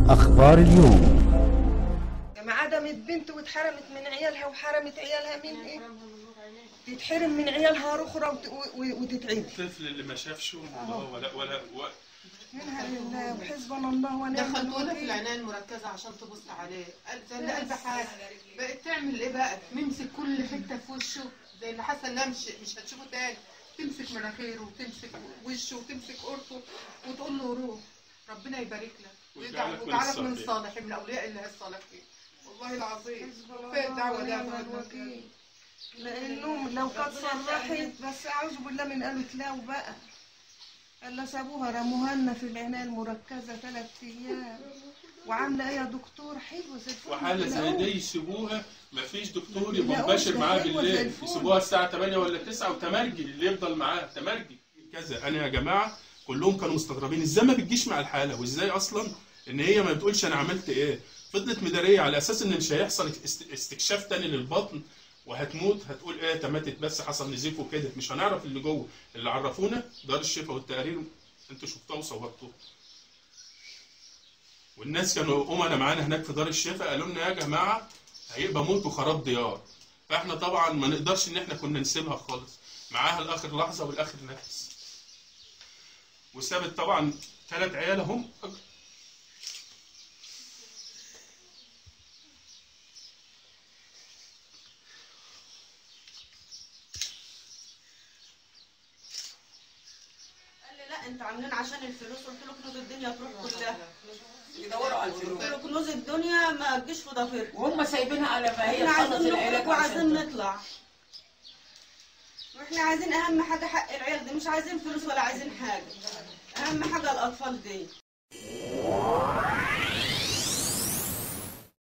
أخبار اليوم لما عدمت بنت واتحرمت من عيالها وحرمت عيالها من ايه تتحرم من عيالها اخرى وت- و- و- وتتعدي الطفل اللي ما شافش امه ولا ولا و- منها لله وحسبنا الله ونعم دخلتونا في الوكيل العنايه المركزه عشان تبص عليه قال زي اللي قلب حاجه بقت تعمل ايه بقى نمسك كل حته في وشه زي اللي حسن لا مش مش هتشوفه تاني تمسك مناخيره وتمسك وشه وتمسك قرطه وتقول له روح ربنا يبارك لك ويجعلك ويجعل- من ويجعلك من الصالحين. الصالحين من اولياء الله الصالحين والله العظيم حسبنا كفايه الله الدعوه دي يا ونعم أخوات. الوكيل لانهم لو كانت صرحت بس اعوذ بالله من قالت لا بقى الا سابوها رموها لنا في العنايه المركزه ثلاث ايام وعامله ايه يا دكتور حلوه زي الفل وحاله زي لا دي يسيبوها ما فيش دكتور لا، يبقى مباشر ده معاها حلوة زي بالليل الفل. يسيبوها الساعه 8 ولا 9 وتمرجي اللي يفضل معاها تمرجي كذا انا يا جماعه كلهم كانوا مستغربين ازاي ما بتجيش مع الحاله وازاي اصلا ان هي ما بتقولش انا عملت ايه فضلت مداريه على اساس ان مش هيحصل است- استكشاف تاني للبطن وهتموت هتقول ايه تماتت بس حصل نزيف وكده مش هنعرف اللي جوه اللي عرفونا دار الشفاء والتقارير انتوا شفتوها وصورتوها والناس كانوا امنا معانا هناك في دار الشفاء قالوا لنا يا جماعه هيبقى موت وخراب ديار فاحنا طبعا ما نقدرش ان احنا كنا نسيبها خالص معاها لاخر لحظه والاخر نفس وسابت طبعا ثلاث عيال هم قال لي لا انتوا عاملين عشان الفلوس قلت له كنوز الدنيا تروح كلها يدوروا على الفلوس قلت له كنوز الدنيا ما تجيش في ضفيركم وهم سايبينها على ما هي احنا تخلص عايزين العلاج نخرج وعايزين عشان نطلع واحنا عايزين اهم حاجه حق العيال دي مش عايزين فلوس ولا عايزين حاجه اهم حاجه الاطفال دي